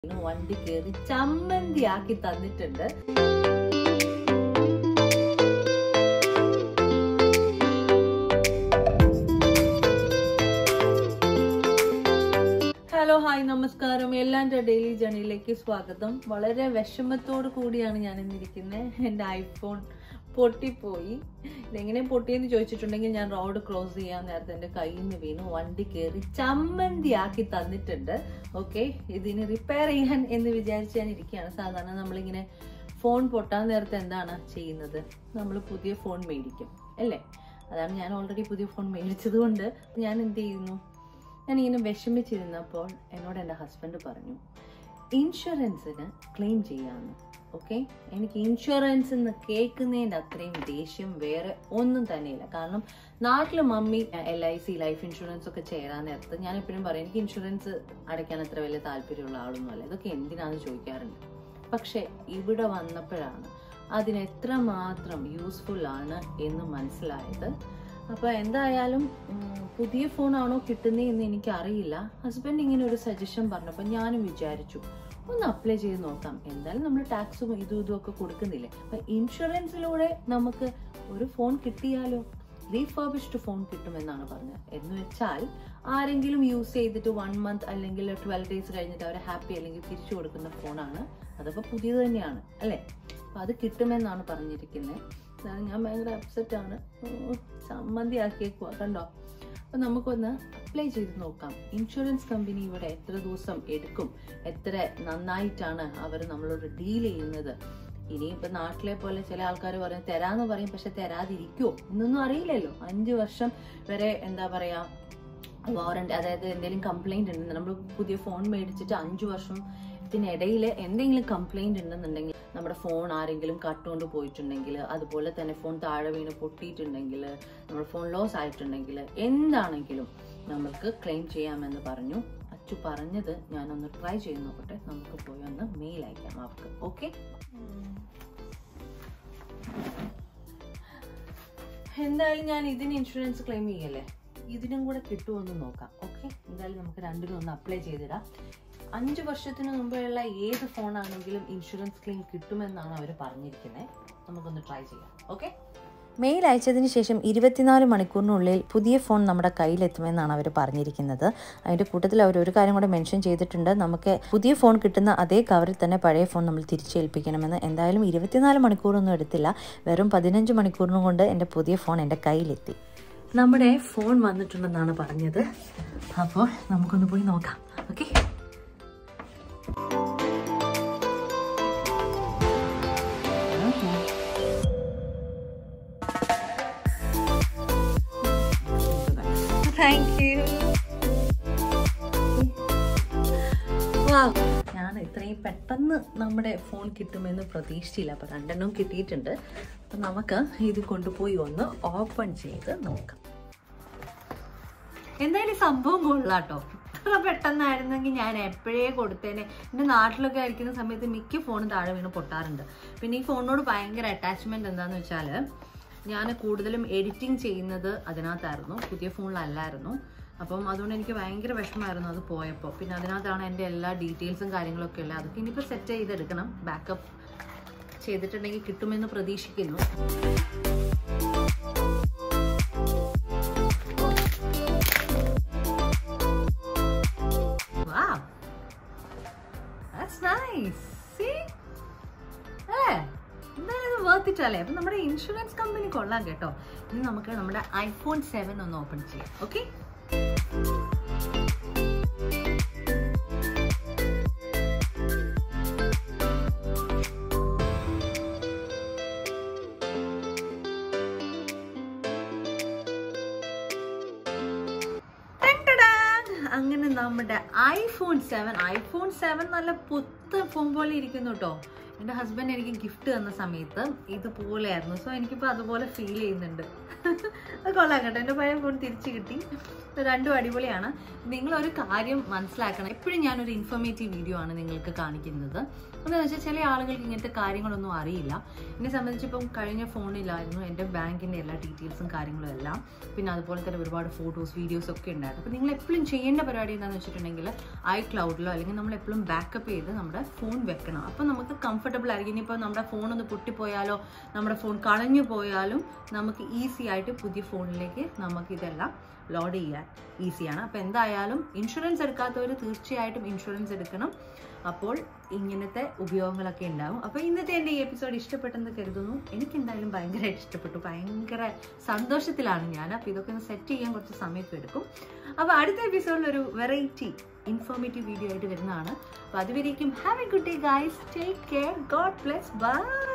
വണ്ടി കയറി ചമ്മന്തിയാക്കി തന്നിട്ടുണ്ട് ഹലോ ഹായ് നമസ്കാരം എല്ലാൻ്റെ ഡെയിലി ജേണിയിലേക്ക് സ്വാഗതം വളരെ വിഷമത്തോടു കൂടിയാണ് ഞാൻ ഇന്നിരിക്കുന്നത് എൻ്റെ ഐഫോൺ പൊട്ടിപ്പോയി ഇതെങ്ങനെ പൊട്ടിയെന്ന് ചോദിച്ചിട്ടുണ്ടെങ്കിൽ ഞാൻ റോഡ് ക്രോസ് ചെയ്യാൻ നേരത്തെ എൻ്റെ കയ്യിൽ നിന്ന് വീണു വണ്ടി കയറി ചമ്മന്തിയാക്കി തന്നിട്ടുണ്ട് ഓക്കെ ഇതിന് റിപ്പയർ ചെയ്യാൻ എന്ന് വിചാരിച്ച് ഞാൻ ഇരിക്കുകയാണ് സാധാരണ നമ്മളിങ്ങനെ ഫോൺ പൊട്ടാൻ നേരത്തെ എന്താണ് ചെയ്യുന്നത് നമ്മൾ പുതിയ ഫോൺ മേടിക്കും അല്ലേ അതാണ് ഞാൻ ഓൾറെഡി പുതിയ ഫോൺ മേടിച്ചത് കൊണ്ട് ഞാൻ എന്ത് ചെയ്യുന്നു ഞാനിങ്ങനെ വിഷമിച്ചിരുന്നപ്പോൾ എന്നോട് എൻ്റെ ഹസ്ബൻഡ് പറഞ്ഞു ഇൻഷുറൻസിന് ക്ലെയിം ചെയ്യാമെന്ന് ഓക്കെ എനിക്ക് ഇൻഷുറൻസ് എന്ന് കേൾക്കുന്നതിൻ്റെ അത്രയും ദേഷ്യം വേറെ ഒന്നും തന്നെയില്ല കാരണം നാട്ടിൽ mummy L I C life insurance ഒക്കെ ചേരാൻ നേരത്ത് ഞാൻ എപ്പോഴും പറയും എനിക്ക് ഇൻഷുറൻസ് അടയ്ക്കാൻ അത്ര വലിയ താല്പര്യമുള്ള ആളൊന്നുമല്ല ഇതൊക്കെ എന്തിനാണെന്ന് ചോദിക്കാറുണ്ട് പക്ഷെ ഇവിടെ വന്നപ്പോഴാണ് അതിന് എത്രമാത്രം യൂസ്ഫുൾ ആണ് എന്ന് മനസ്സിലായത് അപ്പോൾ എന്തായാലും ഉം, പുതിയ ഫോണാണോ കിട്ടുന്നത് എന്ന് എനിക്കറിയില്ല ഹസ്ബൻഡ് ഇങ്ങനെ ഒരു സജഷൻ പറഞ്ഞപ്പോൾ ഞാനും വിചാരിച്ചു ഒന്ന് അപ്ലൈ ചെയ്ത് നോക്കാം എന്തായാലും നമ്മൾ ടാക്സും ഇതും ഇതും ഒക്കെ കൊടുക്കുന്നില്ലേ അപ്പൊ ഇൻഷുറൻസിലൂടെ നമുക്ക് ഒരു ഫോൺ കിട്ടിയാലോ റീഫർബിഷ്ഡ് ഫോൺ കിട്ടുമെന്നാണ് പറഞ്ഞത് എന്ന് വെച്ചാൽ ആരെങ്കിലും യൂസ് ചെയ്തിട്ട് വൺ മന്ത് അല്ലെങ്കിൽ ട്വൽവ് ഡേയ്സ് കഴിഞ്ഞിട്ട് അവർ ഹാപ്പി അല്ലെങ്കിൽ തിരിച്ചു കൊടുക്കുന്ന ഫോണാണ് അതൊക്കെ പുതിയത് തന്നെയാണ് അല്ലേ അപ്പൊ അത് കിട്ടുമെന്നാണ് പറഞ്ഞിരിക്കുന്നത് അതാണ് ഞാൻ ഭയങ്കര അപ്സെറ്റ് ആണ് ഉം, ചമ്മന്തി ആക്കിയേക്കുക കണ്ടോ അപ്പൊ നമുക്കൊന്ന് അപ്ലൈ ചെയ്ത് നോക്കാം ഇൻഷുറൻസ് കമ്പനി ഇവിടെ എത്ര ദിവസം എടുക്കും എത്ര നന്നായിട്ടാണ് അവർ നമ്മളോട് ഡീൽ ചെയ്യുന്നത് ഇനിയിപ്പോ നാട്ടിലെ പോലെ ചില ആൾക്കാർ പറയും തരാന്ന് പറയും പക്ഷെ തരാതിരിക്കുവോ എന്നൊന്നും അറിയില്ലല്ലോ അഞ്ചു വർഷം വരെ എന്താ പറയാ വാറണ്ടി അതായത് എന്തെങ്കിലും കംപ്ലൈന്റ് ഉണ്ടെന്ന് നമ്മൾ പുതിയ ഫോൺ മേടിച്ചിട്ട് അഞ്ചു വർഷത്തിനിടയിൽ എന്തെങ്കിലും കംപ്ലൈന്റ് ഉണ്ടെന്നുണ്ടെങ്കിൽ നമ്മുടെ ഫോൺ ആരെങ്കിലും കട്ടുകൊണ്ട് പോയിട്ടുണ്ടെങ്കിൽ അതുപോലെ തന്നെ ഫോൺ താഴെ വീണ് പൊട്ടിയിട്ടുണ്ടെങ്കിൽ നമ്മുടെ ഫോൺ ലോസ് ആയിട്ടുണ്ടെങ്കിൽ എന്താണെങ്കിലും നമ്മൾക്ക് ക്ലെയിം ചെയ്യാമെന്ന് പറഞ്ഞു അച്ചു പറഞ്ഞത് ഞാനൊന്ന് ട്രൈ ചെയ്ത് നോക്കട്ടെ നമുക്ക് പോയി ഒന്ന് മെയിൽ അയക്കാം അവർക്ക് ഓക്കെ എന്തായാലും ഞാൻ ഇതിന് ഇൻഷുറൻസ് ക്ലെയിം ചെയ്യല്ലേ ഇതിനും കൂടെ കിട്ടുമെന്ന് നോക്കാം ഓക്കെ എന്തായാലും നമുക്ക് രണ്ടിനും ഒന്ന് അപ്ലൈ ചെയ്തിടാം അഞ്ച് വർഷത്തിന് മുമ്പെയുള്ള ഏത് ഫോണാണെങ്കിലും ഇൻഷുറൻസ് ക്ലെയിം കിട്ടുമെന്നാണ് അവർ പറഞ്ഞിരിക്കുന്നത് നമുക്കൊന്ന് ട്രൈ ചെയ്യാം ഓക്കെ മെയിൽ അയച്ചതിന് ശേഷം ഇരുപത്തിനാല് മണിക്കൂറിനുള്ളിൽ പുതിയ ഫോൺ നമ്മുടെ കയ്യിലെത്തുമെന്നാണ് അവർ പറഞ്ഞിരിക്കുന്നത് അതിൻ്റെ കൂട്ടത്തിൽ അവർ ഒരു കാര്യം കൂടെ മെൻഷൻ ചെയ്തിട്ടുണ്ട് നമുക്ക് പുതിയ ഫോൺ കിട്ടുന്ന അതേ കവറിൽ തന്നെ പഴയ ഫോൺ നമ്മൾ തിരിച്ചേൽപ്പിക്കണമെന്ന് എന്തായാലും ഇരുപത്തിനാല് മണിക്കൂറൊന്നും എടുത്തില്ല വെറും പതിനഞ്ച് മണിക്കൂറിനും കൊണ്ട് എൻ്റെ പുതിയ ഫോൺ എൻ്റെ കയ്യിലെത്തി നമ്മുടെ ഫോൺ വന്നിട്ടുണ്ടെന്നാണ് പറഞ്ഞത് അപ്പോൾ നമുക്കൊന്ന് പോയി നോക്കാം ഓക്കെ താങ്ക് യു ഞാൻ ഇത്രയും പെട്ടെന്ന് നമ്മുടെ ഫോൺ കിട്ടുമെന്ന് പ്രതീക്ഷിച്ചില്ല അപ്പൊ രണ്ടെണ്ണം കിട്ടിയിട്ടുണ്ട് അപ്പൊ നമുക്ക് ഇത് കൊണ്ടുപോയി ഒന്ന് ഓപ്പൺ ചെയ്ത് നോക്കാം എന്തായാലും ഈ സംഭവം കൊള്ളാട്ടോ ഇത്ര പെട്ടെന്നായിരുന്നെങ്കിൽ ഞാൻ എപ്പോഴേ കൊടുത്തേനെ എൻ്റെ നാട്ടിലൊക്കെ ആയിരിക്കുന്ന സമയത്ത് മിക്ക ഫോണും താഴെ വീണ് പൊട്ടാറുണ്ട് പിന്നെ ഈ ഫോണിനോട് ഭയങ്കര അറ്റാച്ച്മെന്റ് എന്താന്ന് വെച്ചാൽ ഞാൻ കൂടുതലും എഡിറ്റിംഗ് ചെയ്യുന്നത് അതിനകത്തായിരുന്നു പുതിയ ഫോണിലല്ലായിരുന്നു അപ്പം അതുകൊണ്ട് എനിക്ക് ഭയങ്കര വിഷമമായിരുന്നു അത് പോയപ്പോൾ പിന്നെ അതിനകത്താണ് എൻ്റെ എല്ലാ ഡീറ്റെയിൽസും കാര്യങ്ങളൊക്കെ ഉള്ളത് അതൊക്കെ ഇനിയിപ്പോൾ സെറ്റ് ചെയ്തെടുക്കണം ബാക്കപ്പ് ചെയ്തിട്ടുണ്ടെങ്കിൽ കിട്ടുമെന്ന് പ്രതീക്ഷിക്കുന്നു Wow. That's nice. See? ഏ, എന്തായാലും ഇത് worth it അല്ലേ അപ്പൊ നമ്മുടെ ഇൻഷുറൻസ് കമ്പനി കൊള്ളാം കേട്ടോ ഇനി നമുക്ക് നമ്മുടെ ഐഫോൺ സെവൻ ഒന്ന് ഓപ്പൺ ചെയ്യാം ഓക്കെ അങ്ങനെ നമ്മുടെ ഐഫോൺ സെവൻ ഐഫോൺ സെവൻ നല്ല പുത്ത ഫോൺ പോലെ ഇരിക്കുന്നു കേട്ടോ എൻ്റെ ഹസ്ബൻഡ് എനിക്ക് ഗിഫ്റ്റ് തന്ന സമയത്ത് ഇതുപോലെയായിരുന്നു സോ എനിക്കിപ്പോൾ അതുപോലെ ഫീൽ ചെയ്യുന്നുണ്ട് അത് കൊള്ളാം കേട്ടോ എൻ്റെ പഴയ ഫോൺ തിരിച്ചു കിട്ടി ഇത് രണ്ടും അടിപൊളിയാണ് നിങ്ങളൊരു കാര്യം മനസ്സിലാക്കണം എപ്പോഴും ഞാനൊരു ഇൻഫോർമേറ്റീവ് വീഡിയോ ആണ് നിങ്ങൾക്ക് കാണിക്കുന്നത് എന്താണെന്ന് വെച്ചാൽ ചില ആളുകൾക്ക് ഇങ്ങനത്തെ കാര്യങ്ങളൊന്നും അറിയില്ല എന്നെ സംബന്ധിച്ച് ഇപ്പം കഴിഞ്ഞ ഫോണിലായിരുന്നു എൻ്റെ ബാങ്കിൻ്റെ എല്ലാ ഡീറ്റെയിൽസും കാര്യങ്ങളും എല്ലാം പിന്നെ അതുപോലെ തന്നെ ഒരുപാട് ഫോട്ടോസ് വീഡിയോസ് ഒക്കെ ഉണ്ടായിരുന്നു അപ്പോൾ നിങ്ങൾ എപ്പോഴും ചെയ്യേണ്ട പരിപാടി എന്താണെന്ന് വെച്ചിട്ടുണ്ടെങ്കിൽ ഐ ക്ലൗഡിലോ അല്ലെങ്കിൽ നമ്മൾ എപ്പോഴും ബാക്കപ്പ് ചെയ്ത് നമ്മുടെ ഫോൺ വെക്കണം അപ്പോൾ നമുക്ക് കംഫർട്ടബിൾ ആയിരിക്കും ഇനിയിപ്പോൾ നമ്മുടെ ഫോൺ ഒന്ന് പൊട്ടിപ്പോയാലോ നമ്മുടെ ഫോൺ കളഞ്ഞു പോയാലും നമുക്ക് ഈസി ആയിട്ട് പുതിയ ഫോണിലേക്ക് നമുക്ക് ഇതെല്ലാം ലോഡ് ചെയ്യാൻ ഈസിയാണ് അപ്പോൾ എന്തായാലും ഇൻഷുറൻസ് എടുക്കാത്തവർ തീർച്ചയായിട്ടും ഇൻഷുറൻസ് എടുക്കണം അപ്പോൾ ഇങ്ങനത്തെ ഉപയോഗങ്ങളൊക്കെ ഉണ്ടാവും അപ്പോൾ ഇന്നത്തെ എൻ്റെ ഈ എപ്പിസോഡ് ഇഷ്ടപ്പെട്ടെന്ന് കരുതുന്നു എനിക്ക് എന്തായാലും ഭയങ്കരമായിട്ട് ഇഷ്ടപ്പെട്ടു ഭയങ്കര സന്തോഷത്തിലാണ് ഞാൻ അപ്പോൾ ഇതൊക്കെ ഒന്ന് സെറ്റ് ചെയ്യാൻ കുറച്ച് സമയമൊക്കെ എടുക്കും അപ്പോൾ അടുത്ത എപ്പിസോഡിൽ ഒരു വെറൈറ്റി ഇൻഫോർമേറ്റീവ് വീഡിയോ ആയിട്ട് വരുന്നതാണ് അപ്പോൾ അതുവരേക്കും have a good day guys take care God bless by